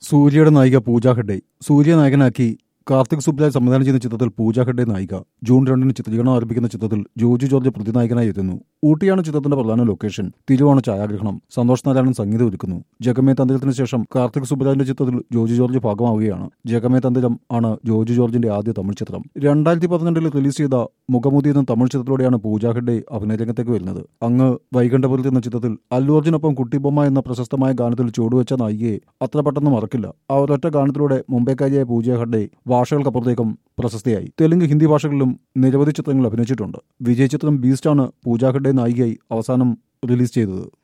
സൂര്യയുടെ നായിക പൂജ ഹെഡെ സൂര്യ നായകനാക്കി കാർത്തിക് സുബ്രാജ് സംവിധാനം ചെയ്യുന്ന ചിത്രത്തിൽ പൂജ ഹെഡെ നായിക ജൂൺ രണ്ടിന് ചിത്രീകരണം ആരംഭിക്കുന്ന ചിത്രത്തിൽ ജോജു ജോർജ് പ്രതിനായകനായി എത്തുന്നു ഊട്ടിയാണ് ചിത്രത്തിന്റെ പ്രധാന ലൊക്കേഷൻ തിരുവാണ് ഛായാഗ്രഹണം സന്തോഷ് നാരായണൻ സംഗീതം ഒരുക്കുന്നു ജഗമേ തന്തിരത്തിന് ശേഷം കാർത്തിക് സുബ്രാജിന്റെ ചിത്രത്തിൽ ജോജു ജോർജ് ഭാഗമാവുകയാണ് ജഗമേ തന്തിരം ആണ് ജോജു ജോർജിന്റെ ആദ്യ തമിഴ് ചിത്രം രണ്ടായിരത്തി പന്ത്രണ്ടിൽ റിലീസ് ചെയ്ത മുഖമുതി എന്ന തമിഴ് ചിത്രത്തിലൂടെയാണ് പൂജ ഹെഡെ അഭിനയരംഗത്തേക്ക് വരുന്നത് അങ്ങ് വൈകണ്ഠപുരത്ത് എന്ന ചിത്രത്തിൽ അല്ലു അർജുനൊപ്പം കുട്ടിബൊമ്മ എന്ന പ്രശസ്തമായ ഗാനത്തിൽ ചുവടുവെച്ച നായികയെ അത്ര പെട്ടെന്ന് മറക്കില്ല ആ ഒരൊറ്റ ഗാനത്തിലൂടെ മുംബൈക്കാരിയായ പൂജ ഹെഡെ ഭാഷകൾക്കപ്പുറത്തേക്കും പ്രശസ്തയായി തെലുങ്ക് ഹിന്ദി ഭാഷകളിലും നിരവധി ചിത്രങ്ങൾ അഭിനയിച്ചിട്ടുണ്ട് വിജയ് ചിത്രം ബീസ്റ്റാണ് പൂജ ഹെഡെ നായികയായി അവസാനം റിലീസ് ചെയ്തത്